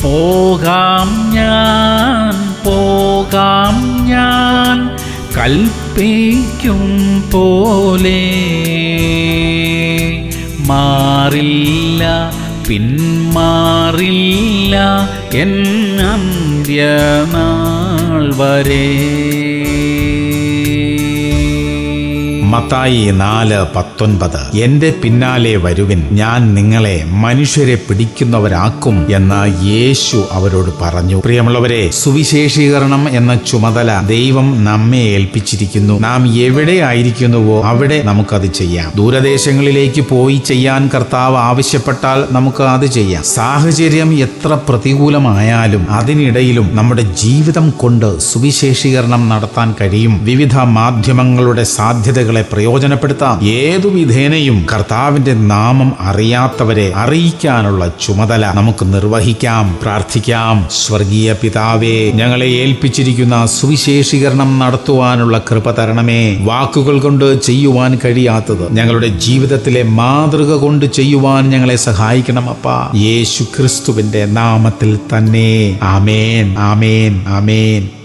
പോകാം ഞാൻ പോകാം ഞാൻ കൽപ്പിക്കും പോലെ മാറില്ല പിന്മാറില്ല എൻ അന്ത്യനാൾ വരെ മത്തായി നാല് പത്തൊൻപത് എന്റെ പിന്നാലെ വരുവിൻ ഞാൻ നിങ്ങളെ മനുഷ്യരെ പിടിക്കുന്നവരാക്കും എന്ന് യേശു അവരോട് പറഞ്ഞു പ്രിയമുള്ളവരെ സുവിശേഷീകരണം എന്ന ചുമതല ദൈവം നമ്മെ ഏൽപ്പിച്ചിരിക്കുന്നു നാം എവിടെ ആയിരിക്കുന്നുവോ അവിടെ നമുക്കത് ചെയ്യാം ദൂരദേശങ്ങളിലേക്ക് പോയി ചെയ്യാൻ കർത്താവ് ആവശ്യപ്പെട്ടാൽ നമുക്ക് അത് ചെയ്യാം സാഹചര്യം എത്ര പ്രതികൂലമായാലും അതിനിടയിലും നമ്മുടെ ജീവിതം കൊണ്ട് സുവിശേഷീകരണം നടത്താൻ കഴിയും വിവിധ മാധ്യമങ്ങളുടെ സാധ്യതകളെ പ്രയോജനപ്പെടുത്താം ഏതു വിധേനയും കർത്താവിന്റെ നാമം അറിയാത്തവരെ അറിയിക്കാനുള്ള ചുമതല നമുക്ക് നിർവഹിക്കാം പ്രാർത്ഥിക്കാം സ്വർഗീയ പിതാവേ ഞങ്ങളെ ഏൽപ്പിച്ചിരിക്കുന്ന സുവിശേഷീകരണം നടത്തുവാനുള്ള കൃപ തരണമേ വാക്കുകൾ കൊണ്ട് ചെയ്യുവാൻ കഴിയാത്തത് ഞങ്ങളുടെ ജീവിതത്തിലെ മാതൃക കൊണ്ട് ചെയ്യുവാൻ ഞങ്ങളെ സഹായിക്കണം അപ്പ യേശു ക്രിസ്തുവിന്റെ നാമത്തിൽ തന്നെ ആമേൻ ആമേൻ ആമേൻ